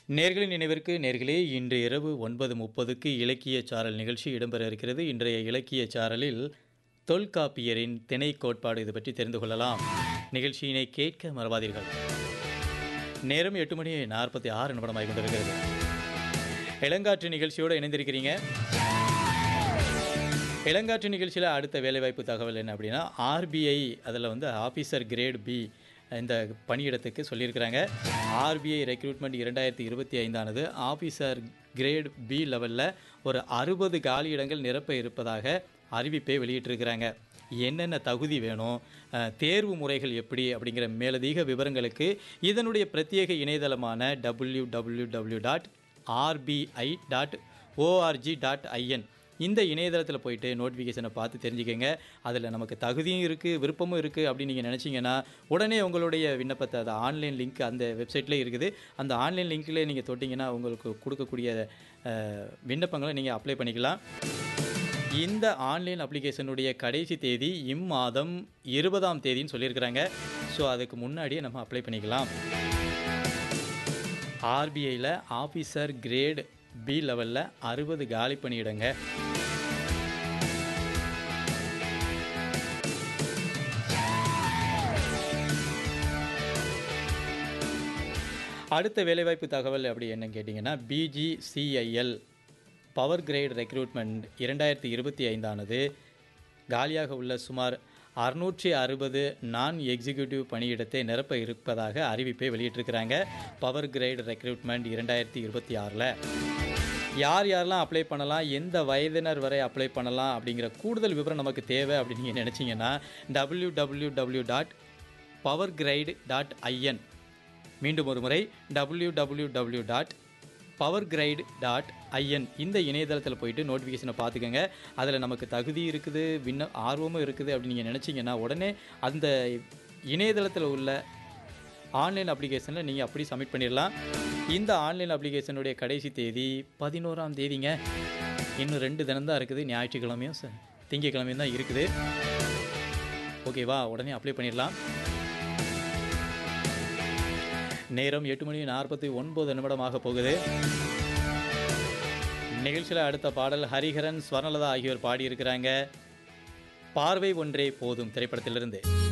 நேர்களின் நினைவிற்கு நேர்களே இன்று இரவு ஒன்பது முப்பதுக்கு இலக்கிய சாரல் நிகழ்ச்சி இடம்பெற இருக்கிறது இன்றைய இலக்கிய சாரலில் தொல்காப்பியரின் திணை கோட்பாடு இது பற்றி தெரிந்து கொள்ளலாம் நிகழ்ச்சியினை கேட்க மறவாதீர்கள் நேரம் எட்டு மணி நாற்பத்தி ஆறு நிமிடமாகி கொண்டிருக்கிறது இளங்காற்று நிகழ்ச்சியோடு இணைந்திருக்கிறீங்க இளங்காற்று நிகழ்ச்சியில் அடுத்த வேலைவாய்ப்பு தகவல் என்ன அப்படின்னா ஆர்பிஐ அதில் வந்து ஆஃபீஸர் கிரேட் பி இந்த பணியிடத்துக்கு சொல்லியிருக்கிறாங்க ஆர்பிஐ ரெக்ரூட்மெண்ட் இரண்டாயிரத்தி இருபத்தி ஐந்தானது ஆஃபீஸர் கிரேட் பி லெவலில் ஒரு அறுபது காலி இடங்கள் நிரப்ப இருப்பதாக அறிவிப்பை வெளியிட்டிருக்கிறாங்க என்னென்ன தகுதி வேணும் அஹ், தேர்வு முறைகள் எப்படி அப்படிங்கிற மேலதிக விவரங்களுக்கு இதனுடைய பிரத்யேக இணையதளமான W W W dot RBI dot ORG dot IN இந்த இணையதளத்தில் போயிட்டு நோட்டிஃபிகேஷனை பார்த்து தெரிஞ்சுக்கங்க அதில் நமக்கு தகுதியும் இருக்குது விருப்பமும் இருக்குது அப்படின்னு நீங்கள் நினச்சிங்கன்னா உடனே உங்களுடைய விண்ணப்பத்தை அது ஆன்லைன் லிங்க் அந்த வெப்சைட்லேயே இருக்குது அந்த ஆன்லைன் லிங்க்கில் நீங்கள் தொட்டிங்கன்னா உங்களுக்கு கொடுக்கக்கூடிய அஹ், விண்ணப்பங்களை நீங்கள் அப்ளை பண்ணிக்கலாம் இந்த ஆன்லைன் அப்ளிகேஷனுடைய கடைசி தேதி இம்மாதம் இருபதாம் தேதின்னு சொல்லியிருக்கிறாங்க ஸோ அதுக்கு முன்னாடியே நம்ம அப்ளை பண்ணிக்கலாம் ஆர்பிஐயில் ஆஃபீஸர் கிரேட் பி லெவலில் அறுபது காலி பணியிடங்க அடுத்த வேலைவாய்ப்பு தகவல் அப்படி என்ன கேட்டிங்கன்னா பிஜிசிஐஎல் பவர் கிரேட் ரெக்ரூட்மெண்ட் இரண்டாயிரத்தி இருபத்தி ஐந்தானது காலியாக உள்ள சுமார் அறுநூற்றி அறுபது நான் எக்ஸிக்யூட்டிவ் பணியிடத்தை நிரப்ப இருப்பதாக அறிவிப்பை வெளியிட்டிருக்கிறாங்க பவர் கிரேட் ரெக்ரூட்மெண்ட் இரண்டாயிரத்தி இருபத்தி ஆறில் யார் யாரெல்லாம் அப்ளை பண்ணலாம் எந்த வயதினர் வரை அப்ளை பண்ணலாம் அப்படிங்கிற கூடுதல் விவரம் நமக்கு தேவை அப்படின்னு நீங்கள் நினச்சிங்கன்னா W W W dot power grid dot IN மீண்டும் ஒரு முறை W W W dot power grid dot IN இந்த இணையதளத்தில் போயிட்டு நோட்டிஃபிகேஷனை பார்த்துக்கோங்க அதில் நமக்கு தகுதி இருக்குது விண்ண ஆர்வமும் இருக்குது அப்படின்னு நீங்கள் நினச்சிங்கன்னா உடனே அந்த இணையதளத்தில் உள்ள ஆன்லைன் அப்ளிகேஷனில் நீங்கள் அப்படி சப்மிட் பண்ணிடலாம் இந்த ஆன்லைன் அப்ளிகேஷனுடைய கடைசி தேதி பதினோராம் தேதிங்க இன்னும் ரெண்டு தினம் தான் இருக்குது ஞாயிற்றுக்கிழமையும் ச- திங்கட்கிழமையும் தான் இருக்குது ஓகேவா உடனே அப்ளை பண்ணிடலாம் நேரம் எட்டு மணி நாற்பத்தி ஒன்பது நிமிடமாக போகுது நிகழ்ச்சியில் அடுத்த பாடல் ஹரிஹரன் ஸ்வர்ணலதா ஆகியோர் பாடியிருக்கிறாங்க பார்வை ஒன்றே போதும் திரைப்படத்திலிருந்து